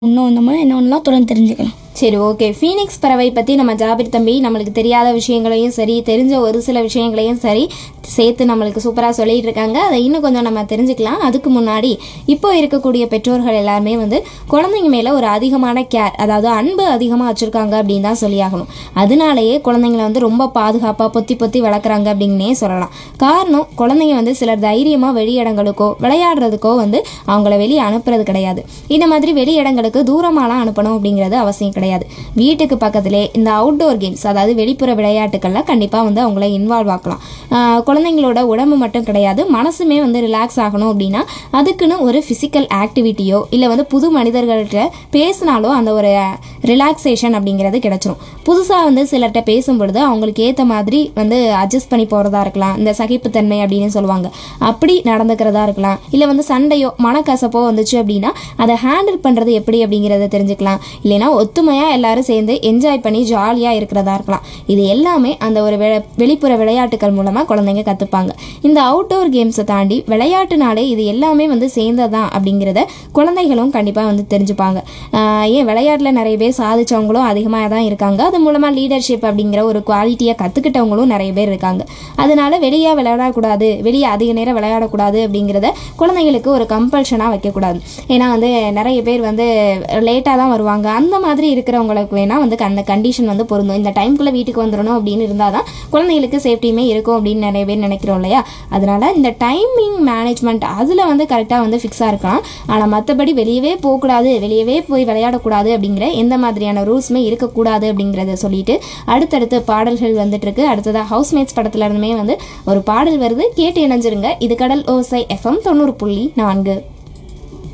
இன்னும் இந்த மாதிரி என்ன ஒன்றுலாம் தொடர்ந்து தெரிஞ்சுக்கலாம் சரி ஓகே ஃபீனிக்ஸ் பறவை பற்றி நம்ம ஜாபிர் தம்பி நம்மளுக்கு தெரியாத விஷயங்களையும் சரி தெரிஞ்ச ஒரு சில விஷயங்களையும் சரி சேர்த்து நம்மளுக்கு சூப்பராக சொல்லிட்டு இருக்காங்க அதை இன்னும் கொஞ்சம் நம்ம தெரிஞ்சுக்கலாம் அதுக்கு முன்னாடி இப்போ இருக்கக்கூடிய பெற்றோர்கள் எல்லாருமே வந்து குழந்தைங்க மேலே ஒரு அதிகமான கேர் அதாவது அன்பு அதிகமாக வச்சுருக்காங்க அப்படின்னு தான் சொல்லியாகணும் அதனாலேயே குழந்தைங்களை வந்து ரொம்ப பாதுகாப்பாக பொத்தி பொத்தி வளர்க்குறாங்க அப்படின்னே சொல்லலாம் காரணம் குழந்தைங்க வந்து சிலர் தைரியமாக வெளியிடங்களுக்கோ விளையாடுறதுக்கோ வந்து அவங்கள வெளியே அனுப்புறது கிடையாது இந்த மாதிரி வெளி இடங்களுக்கு தூரமாலாம் அனுப்பணும் அப்படிங்கிறது அவசியம் கிடையாது வீட்டுக்கு பக்கத்திலே இந்த அவுட்டோர் கேம்ஸ் அதாவது வெளிப்புற விளையாட்டுகளில் கண்டிப்பாக வந்து அவங்கள இன்வால்வ் ஆக்கலாம் ஆஹ் குழந்தைங்களோட உடம்பு மட்டும் கிடையாது மனசுமே வந்து ரிலாக்ஸ் ஆகணும் அப்படின்னா அதுக்குன்னு ஒரு ஃபிசிக்கல் ஆக்டிவிட்டியோ இல்லை வந்து புது மனிதர்கள்ட்ட பேசினாலோ அந்த ஒரு ரிலாக்ஸேஷன் அப்படிங்கிறது கிடைச்சிரும் புதுசாக வந்து சிலர்கிட்ட பேசும்பொழுது அவங்களுக்கு ஏற்ற மாதிரி வந்து அட்ஜஸ்ட் பண்ணி போகிறதா இருக்கலாம் இந்த சகிப்புத்தன்மை அப்படின்னு சொல்லுவாங்க அப்படி நடந்துக்கிறதா இருக்கலாம் இல்லை வந்து சண்டையோ மனக்கசப்போ வந்துச்சு அப்படின்னா அதை ஹேண்டில் பண்ணுறது எப்படி அப்படிங்கிறத தெரிஞ்சுக்கலாம் இல்லைன்னா ஒத்துமையாக எல்லாரும் சேர்ந்து என்ஜாய் பண்ணி ஜாலியாக இருக்கிறதா இருக்கலாம் இது எல்லாமே அந்த ஒரு வெ- வெளிப்புற விளையாட்டுகள் மூலமாக குழந்தைங்க கற்றுப்பாங்க இந்த அவுட்டோர் கேம்ஸை தாண்டி விளையாட்டுனாலே இது எல்லாமே வந்து சேர்ந்ததான் அப்படிங்கிறத குழந்தைகளும் கண்டிப்பாக வந்து தெரிஞ்சுப்பாங்க ஆஹ் ஏன் விளையாட்டில் நிறைய பேர் சாதிச்சவங்களும் அதிகமாக தான் இருக்காங்க அது மூலமாக லீடர்ஷிப் அப்படிங்கிற ஒரு குவாலிட்டியை கற்றுக்கிட்டவங்களும் நிறைய பேர் இருக்காங்க அதனால வெளியே விளையாடக்கூடாது வெளியே அதிக நேரம் விளையாடக்கூடாது அப்படிங்கிறத குழந்தைங்களுக்கு ஒரு கம்பல்ஷனாக வைக்கக்கூடாது ஏன்னா வந்து நிறைய பேர் வந்து லேட்டாக தான் வருவாங்க அந்த மாதிரி இருக்கிறவங்களுக்கு வேணால் வந்து அந்த கண்டிஷன் வந்து பொருந்தும் இந்த டைம்குள்ளே வீட்டுக்கு வந்துடணும் அப்படின்னு இருந்தால் தான் குழந்தைங்களுக்கு சேஃப்டியுமே இருக்கும் அப்படின்னு நிறைய பேர் நினைக்கிறோம் இல்லையா அதனால இந்த டைமிங் மேனேஜ்மெண்ட் அதில் வந்து கரெக்டாக வந்து ஃபிக்ஸாக இருக்கலாம் ஆனால் மற்றபடி வெளியவே போகக்கூடாது வெளியவே போய் விளையாடக்கூடாது அப்படிங்கிற எந்த மாதிரியான ரூல்ஸுமே இருக்கக்கூடாது அப்படிங்கிறத சொல்லிட்டு அடுத்தடுத்து பாடல்கள் வந்துட்டு இருக்கு அடுத்ததாக ஹவுஸ்மேட்ஸ் படத்துல இருந்துமே வந்து ஒரு பாடல் வருது கேட்டு இணைஞ்சிருங்க இது கடல் ஓசை எஃப்எம் தொண்ணூறு புள்ளி நான்கு